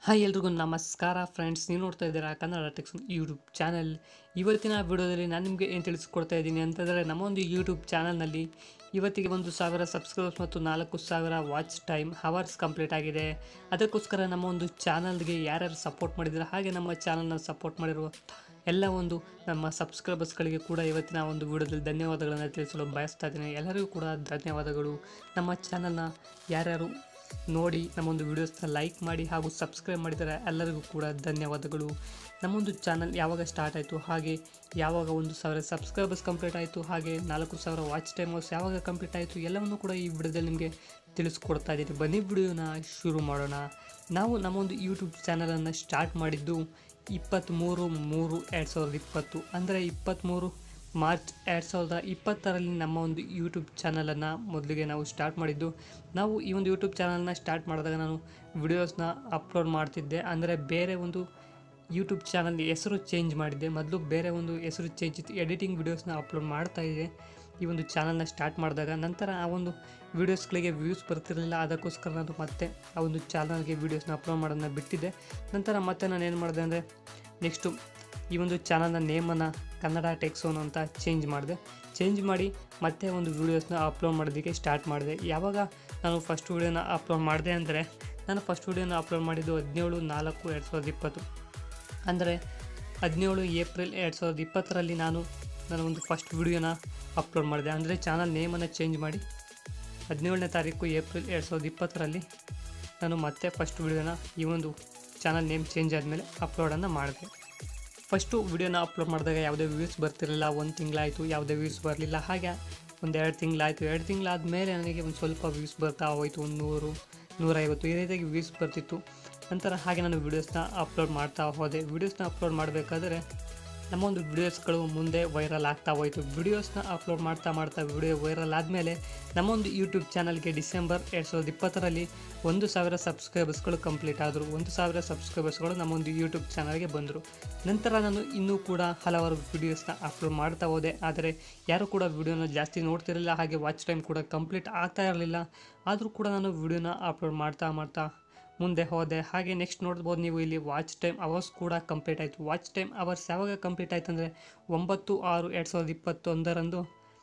hi ಎಲ್ರಿಗೂ ನಮಸ್ಕಾರ friends ನೀವು ನೋಡ್ತಾ ಇದ್ದೀರಾ ಕನ್ನಡ ಟೆಕ್ಸ್ ಯೂಟ್ಯೂಬ್ ಚಾನಲ್ ಇವತ್ತಿನ ವಿಡಿಯೋದಲ್ಲಿ ನಾನು ನಿಮಗೆ ಏನು ತಿಳಿಸ್ಕೊಡ್ತಾ ಇದ್ದೀನಿ ಅಂತಂದರೆ ನಮ್ಮ ಒಂದು ಯೂಟ್ಯೂಬ್ ಚಾನಲ್ನಲ್ಲಿ ಇವತ್ತಿಗೆ ಒಂದು ಸಾವಿರ ಸಬ್ಸ್ಕ್ರೈಬರ್ಸ್ ಮತ್ತು ನಾಲ್ಕು ಸಾವಿರ ವಾಚ್ ಟೈಮ್ ಹವರ್ಸ್ ಕಂಪ್ಲೀಟ್ ಆಗಿದೆ ಅದಕ್ಕೋಸ್ಕರ ನಮ್ಮ ಒಂದು ಚಾನಲ್ಗೆ ಯಾರ್ಯಾರು ಸಪೋರ್ಟ್ ಮಾಡಿದ್ದಾರೆ ಹಾಗೆ ನಮ್ಮ ಚಾನಲ್ನ ಸಪೋರ್ಟ್ ಮಾಡಿರುವ ಎಲ್ಲ ಒಂದು ನಮ್ಮ ಸಬ್ಸ್ಕ್ರೈಬರ್ಸ್ಗಳಿಗೆ ಕೂಡ ಇವತ್ತಿನ ಒಂದು ವಿಡಿಯೋದಲ್ಲಿ ಧನ್ಯವಾದಗಳನ್ನು ತಿಳಿಸಲು ಬಯಸ್ತಾ ಇದ್ದೀನಿ ಎಲ್ಲರಿಗೂ ಕೂಡ ಧನ್ಯವಾದಗಳು ನಮ್ಮ ಚಾನಲ್ನ ಯಾರ್ಯಾರು ನೋಡಿ ನಮ್ಮೊಂದು ವಿಡಿಯೋಸ್ನ ಲೈಕ್ ಮಾಡಿ ಹಾಗೂ ಸಬ್ಸ್ಕ್ರೈಬ್ ಮಾಡಿದರೆ ಎಲ್ಲರಿಗೂ ಕೂಡ ಧನ್ಯವಾದಗಳು ನಮ್ಮೊಂದು ಚಾನಲ್ ಯಾವಾಗ ಸ್ಟಾರ್ಟ್ ಆಯಿತು ಹಾಗೆ ಯಾವಾಗ ಒಂದು ಸಾವಿರ ಸಬ್ಸ್ಕ್ರೈಬರ್ಸ್ ಕಂಪ್ಲೀಟ್ ಆಯಿತು ಹಾಗೆ ನಾಲ್ಕು ಸಾವಿರ ವಾಚ್ ಟೈಮರ್ಸ್ ಯಾವಾಗ ಕಂಪ್ಲೀಟ್ ಆಯಿತು ಎಲ್ಲವನ್ನು ಕೂಡ ಈ ವಿಡಿಯೋದಲ್ಲಿ ನಿಮಗೆ ತಿಳಿಸ್ಕೊಡ್ತಾ ಇದ್ದೀನಿ ಬನ್ನಿ ವಿಡಿಯೋನ ಶುರು ಮಾಡೋಣ ನಾವು ನಮ್ಮೊಂದು ಯೂಟ್ಯೂಬ್ ಚಾನಲನ್ನು ಸ್ಟಾರ್ಟ್ ಮಾಡಿದ್ದು ಇಪ್ಪತ್ತ್ಮೂರು ಮೂರು ಎರಡು ಸಾವಿರದ ಇಪ್ಪತ್ತು ಅಂದರೆ ಇಪ್ಪತ್ತ್ಮೂರು ಮಾರ್ಚ್ ಎರಡು ಸಾವಿರದ ಇಪ್ಪತ್ತರಲ್ಲಿ ನಮ್ಮ ಒಂದು ಯೂಟ್ಯೂಬ್ ಚಾನಲನ್ನು ಮೊದಲಿಗೆ ನಾವು ಸ್ಟಾರ್ಟ್ ಮಾಡಿದ್ದು ನಾವು ಈ ಒಂದು ಯೂಟ್ಯೂಬ್ ಚಾನಲ್ನ ಸ್ಟಾರ್ಟ್ ಮಾಡಿದಾಗ ನಾನು ವಿಡಿಯೋಸ್ನ ಅಪ್ಲೋಡ್ ಮಾಡ್ತಿದ್ದೆ ಅಂದರೆ ಬೇರೆ ಒಂದು ಯೂಟ್ಯೂಬ್ ಚಾನಲ್ ಹೆಸರು ಚೇಂಜ್ ಮಾಡಿದ್ದೆ ಮೊದಲು ಬೇರೆ ಒಂದು ಹೆಸರು ಚೇಂಜ್ ಇತ್ತು ಎಡಿಟಿಂಗ್ ವಿಡಿಯೋಸ್ನ ಅಪ್ಲೋಡ್ ಮಾಡ್ತಾ ಇದ್ದೆ ಈ ಒಂದು ಚಾನಲ್ನ ಸ್ಟಾರ್ಟ್ ಮಾಡಿದಾಗ ನಂತರ ಆ ಒಂದು ವೀಡಿಯೋಸ್ಗಳಿಗೆ ವ್ಯೂಸ್ ಬರ್ತಿರಲಿಲ್ಲ ಅದಕ್ಕೋಸ್ಕರ ನಾನು ಮತ್ತೆ ಆ ಒಂದು ಚಾನಲ್ಗೆ ವೀಡಿಯೋಸ್ನ ಅಪ್ಲೋಡ್ ಮಾಡೋದನ್ನ ಬಿಟ್ಟಿದ್ದೆ ನಂತರ ಮತ್ತೆ ನಾನು ಏನು ಮಾಡಿದೆ ಅಂದರೆ ನೆಕ್ಸ್ಟು ಈ ಒಂದು ಚಾನಲ್ನ ನೇಮನ್ನು ಕನ್ನಡ ಟೆಕ್ಸೋನ್ ಅಂತ ಚೇಂಜ್ ಮಾಡಿದೆ ಚೇಂಜ್ ಮಾಡಿ ಮತ್ತೆ ಒಂದು ವೀಡಿಯೋಸ್ನ ಅಪ್ಲೋಡ್ ಮಾಡೋದಕ್ಕೆ ಸ್ಟಾರ್ಟ್ ಮಾಡಿದೆ ಯಾವಾಗ ನಾನು ಫಸ್ಟ್ ವೀಡಿಯೋನ ಅಪ್ಲೋಡ್ ಮಾಡಿದೆ ಅಂದರೆ ನಾನು ಫಸ್ಟ್ ವೀಡಿಯೋನ ಅಪ್ಲೋಡ್ ಮಾಡಿದ್ದು ಹದಿನೇಳು ನಾಲ್ಕು ಎರಡು ಸಾವಿರದ ಇಪ್ಪತ್ತು ಅಂದರೆ ಹದಿನೇಳು ಏಪ್ರಿಲ್ ಎರಡು ಸಾವಿರದ ಇಪ್ಪತ್ತರಲ್ಲಿ ನಾನು ನನ್ನ ಒಂದು ಫಸ್ಟ್ ವಿಡಿಯೋನ ಅಪ್ಲೋಡ್ ಮಾಡಿದೆ ಅಂದರೆ ಚಾನಲ್ ನೇಮನ್ನು ಚೇಂಜ್ ಮಾಡಿ ಹದಿನೇಳನೇ ತಾರೀಕು ಏಪ್ರಿಲ್ ಎರಡು ಸಾವಿರದ ಇಪ್ಪತ್ತರಲ್ಲಿ ನಾನು ಮತ್ತೆ ಫಸ್ಟ್ ವಿಡಿಯೋನ ಈ ಒಂದು ಚಾನಲ್ ನೇಮ್ ಚೇಂಜ್ ಆದಮೇಲೆ ಅಪ್ಲೋಡನ್ನು ಮಾಡಿದೆ ಫಸ್ಟು ವಿಡಿಯೋನ ಅಪ್ಲೋಡ್ ಮಾಡಿದಾಗ ಯಾವುದೇ ವ್ಯೂಸ್ ಬರ್ತಿರಲಿಲ್ಲ ಒಂದು ತಿಂಗಳಾಯಿತು ಯಾವುದೇ ವ್ಯೂಸ್ ಬರಲಿಲ್ಲ ಹಾಗೆ ಒಂದು ಎರಡು ತಿಂಗಳಾಯಿತು ಎರಡು ತಿಂಗಳಾದಮೇಲೆ ನನಗೆ ಒಂದು ಸ್ವಲ್ಪ ವ್ಯೂಸ್ ಬರ್ತಾ ಹೋಯಿತು ಒಂದು ನೂರು ನೂರೈವತ್ತು ಈ ರೀತಿಯಾಗಿ ವ್ಯೂಸ್ ಬರ್ತಿತ್ತು ನಂತರ ಹಾಗೆ ನಾನು ವೀಡಿಯೋಸ್ನ ಅಪ್ಲೋಡ್ ಮಾಡ್ತಾ ಹೋದೆ ವೀಡಿಯೋಸ್ನ ಅಪ್ಲೋಡ್ ಮಾಡಬೇಕಾದ್ರೆ ನಮ್ಮ ಒಂದು ವಿಡಿಯೋಸ್ಗಳು ಮುಂದೆ ವೈರಲ್ ಆಗ್ತಾ ಹೋಯಿತು ವಿಡಿಯೋಸ್ನ ಅಪ್ಲೋಡ್ ಮಾಡ್ತಾ ಮಾಡ್ತಾ ವಿಡಿಯೋ ವೈರಲ್ ಆದಮೇಲೆ ನಮ್ಮ ಒಂದು ಯೂಟ್ಯೂಬ್ ಚಾನಲ್ಗೆ ಡಿಸೆಂಬರ್ ಎರಡು ಸಾವಿರದ ಇಪ್ಪತ್ತರಲ್ಲಿ ಒಂದು ಸಾವಿರ ಸಬ್ಸ್ಕ್ರೈಬರ್ಸ್ಗಳು ಕಂಪ್ಲೀಟ್ ಆದರು ಒಂದು ಸಾವಿರ ಸಬ್ಸ್ಕ್ರೈಬರ್ಸ್ಗಳು ನಮ್ಮ ಒಂದು ಯೂಟ್ಯೂಬ್ ಚಾನಲ್ಗೆ ಬಂದರು ನಂತರ ನಾನು ಇನ್ನೂ ಕೂಡ ಹಲವಾರು ವಿಡಿಯೋಸ್ನ ಅಪ್ಲೋಡ್ ಮಾಡ್ತಾ ಹೋದೆ ಆದರೆ ಯಾರು ಕೂಡ ವಿಡಿಯೋನ ಜಾಸ್ತಿ ನೋಡ್ತಿರಲಿಲ್ಲ ಹಾಗೆ ವಾಚ್ ಟೈಮ್ ಕೂಡ ಕಂಪ್ಲೀಟ್ ಆಗ್ತಾ ಇರಲಿಲ್ಲ ಆದರೂ ಕೂಡ ನಾನು ವಿಡಿಯೋನ ಅಪ್ಲೋಡ್ ಮಾಡ್ತಾ ಮಾಡ್ತಾ ಮುಂದೆ ಹೋದೆ ಹಾಗೆ ನೆಕ್ಸ್ಟ್ ನೋಡ್ಬೋದು ನೀವು ಇಲ್ಲಿ ವಾಚ್ ಟೈಮ್ ಅವರ್ಸ್ ಕೂಡ ಕಂಪ್ಲೀಟ್ ಆಯಿತು ವಾಚ್ ಟೈಮ್ ಅವರ್ಸ್ ಯಾವಾಗ ಕಂಪ್ಲೀಟ್ ಆಯ್ತು ಅಂದರೆ ಒಂಬತ್ತು ಆರು ಎರಡು ಸಾವಿರದ ಇಪ್ಪತ್ತೊಂದರಂದು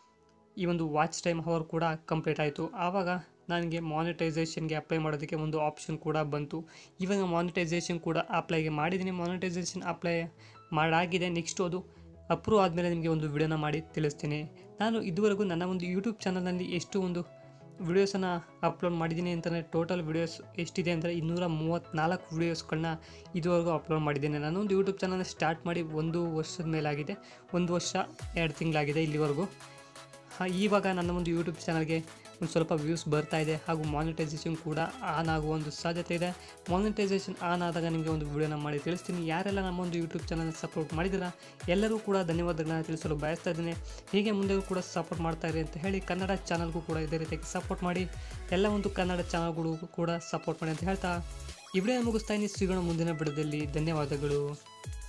ಈ ಒಂದು ವಾಚ್ ಟೈಮ್ ಅವರ್ ಕೂಡ ಕಂಪ್ಲೀಟ್ ಆಯಿತು ಆವಾಗ ನನಗೆ ಮಾನಿಟೈಸೇಷನ್ಗೆ ಅಪ್ಲೈ ಮಾಡೋದಕ್ಕೆ ಒಂದು ಆಪ್ಷನ್ ಕೂಡ ಬಂತು ಇವಾಗ ಮಾನಿಟೈಸೇಷನ್ ಕೂಡ ಅಪ್ಲೈಗೆ ಮಾಡಿದ್ದೀನಿ ಮಾನಿಟೈಸೇಷನ್ ಅಪ್ಲೈ ಮಾಡಾಗಿದೆ ನೆಕ್ಸ್ಟ್ ಅದು ಅಪ್ರೂವ್ ಆದಮೇಲೆ ನಿಮಗೆ ಒಂದು ವಿಡಿಯೋನ ಮಾಡಿ ತಿಳಿಸ್ತೀನಿ ನಾನು ಇದುವರೆಗೂ ನನ್ನ ಒಂದು ಯೂಟ್ಯೂಬ್ ಚಾನಲ್ನಲ್ಲಿ ಎಷ್ಟು ಒಂದು ವಿಡಿಯೋಸನ್ನು ಅಪ್ಲೋಡ್ ಮಾಡಿದ್ದೀನಿ ಅಂತಲೇ ಟೋಟಲ್ ವಿಡಿಯೋಸ್ ಎಷ್ಟಿದೆ ಅಂದರೆ ಇನ್ನೂರ ಮೂವತ್ತ್ನಾಲ್ಕು ವಿಡಿಯೋಸ್ಗಳನ್ನ ಇದುವರೆಗೂ ಅಪ್ಲೋಡ್ ಮಾಡಿದ್ದೇನೆ ನಾನೊಂದು ಯೂಟ್ಯೂಬ್ ಚಾನಲ್ ಸ್ಟಾರ್ಟ್ ಮಾಡಿ ಒಂದು ವರ್ಷದ ಮೇಲಾಗಿದೆ ಒಂದು ವರ್ಷ ಎರಡು ತಿಂಗಳಾಗಿದೆ ಇಲ್ಲಿವರೆಗೂ ಹಾ ಇವಾಗ ನನ್ನ ಒಂದು ಯೂಟ್ಯೂಬ್ ಚಾನಲ್ಗೆ ಒಂದು ಸ್ವಲ್ಪ ವ್ಯೂಸ್ ಬರ್ತಾ ಇದೆ ಹಾಗೂ ಮಾನಿಟೈಸೇಷನ್ ಕೂಡ ಆನ್ ಆಗುವ ಒಂದು ಸಾಧ್ಯತೆ ಇದೆ ಮಾನಿಟೈಸೇಷನ್ ಆನ್ ಆದಾಗ ನಿಮಗೆ ಒಂದು ವಿಡಿಯೋನ ಮಾಡಿ ತಿಳಿಸ್ತೀನಿ ಯಾರೆಲ್ಲ ನಮ್ಮ ಒಂದು ಯೂಟ್ಯೂಬ್ ಚಾನಲ್ನ ಸಪೋರ್ಟ್ ಮಾಡಿದ್ದೀರಾ ಎಲ್ಲರೂ ಕೂಡ ಧನ್ಯವಾದಗಳನ್ನ ತಿಳಿಸಲು ಬಯಸ್ತಾ ಇದ್ದೀನಿ ಹೀಗೆ ಮುಂದೆ ಕೂಡ ಸಪೋರ್ಟ್ ಮಾಡ್ತಾ ಇರಿ ಅಂತ ಹೇಳಿ ಕನ್ನಡ ಚಾನಲ್ಗೂ ಕೂಡ ಇದೇ ರೀತಿಯಾಗಿ ಸಪೋರ್ಟ್ ಮಾಡಿ ಎಲ್ಲ ಒಂದು ಕನ್ನಡ ಚಾನಲ್ಗಳು ಕೂಡ ಸಪೋರ್ಟ್ ಮಾಡಿ ಅಂತ ಹೇಳ್ತಾ ಈ ವಿಡಿಯೋ ಮುಗಿಸ್ತಾ ಇದ್ದೀನಿ ಸಿಗೋಣ ಮುಂದಿನ ಬಿಡದಲ್ಲಿ ಧನ್ಯವಾದಗಳು